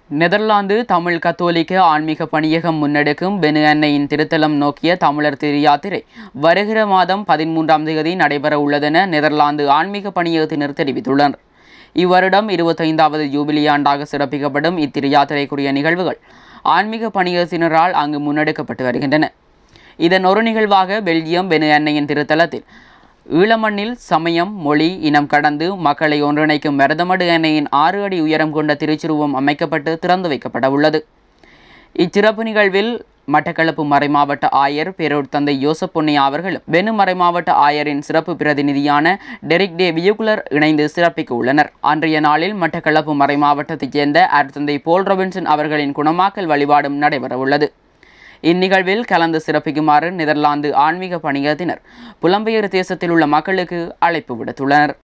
Netherlands Tamil கத்தோலிக்க ஆன்மீக பணியகம் முன்னெடுக்கும் பெனு அன்னையின் திருத்தலம் நோக்கிய தமிழர் திரு யாத்திரை வருகிற மாதம் பதிமூன்றாம் தேதி நடைபெற உள்ளதென நெதர்லாந்து ஆன்மீக பணியகத்தினர் தெரிவித்துள்ளனர் இவ்வருடம் இருபத்தைந்தாவது ஜூபிலி ஆண்டாக சிறப்பிக்கப்படும் இத்திரு யாத்திரைக்குரிய நிகழ்வுகள் ஆன்மீக பணியகத்தினரால் அங்கு முன்னெடுக்கப்பட்டு வருகின்றன இதன் ஒரு நிகழ்வாக பெல்ஜியம் பெனு அன்னையின் திருத்தலத்தில் ஈழமண்ணில் சமயம் மொழி இனம் கடந்து மக்களை ஒன்றிணைக்கும் மருதமடு அன்னையின் ஆறு அடி உயரம் கொண்ட திருச்சுருவம் அமைக்கப்பட்டு திறந்து வைக்கப்பட உள்ளது இச்சிறப்பு நிகழ்வில் மட்டக்களப்பு மறைமாவட்ட ஆயர் பேரூர் தந்தை யோசப் பொன்னையா அவர்களும் பெனு மறைமாவட்ட ஆயரின் சிறப்பு பிரதிநிதியான டெரிக் டே வியுகுலர் இணைந்து சிறப்பிக்க உள்ளனர் அன்றைய நாளில் மட்டக்களப்பு மறைமாவட்டத்தைச் சேர்ந்த அருத்தந்தை போல் ரொபின்சன் அவர்களின் குணமாக்கல் வழிபாடும் நடைபெற உள்ளது இந்நிகழ்வில் கலந்து சிறப்பிக்குமாறு நெதர்லாந்து ஆன்மீக பணியகத்தினர் புலம்பெயர் தேசத்தில் உள்ள மக்களுக்கு அழைப்பு விடுத்துள்ளனர்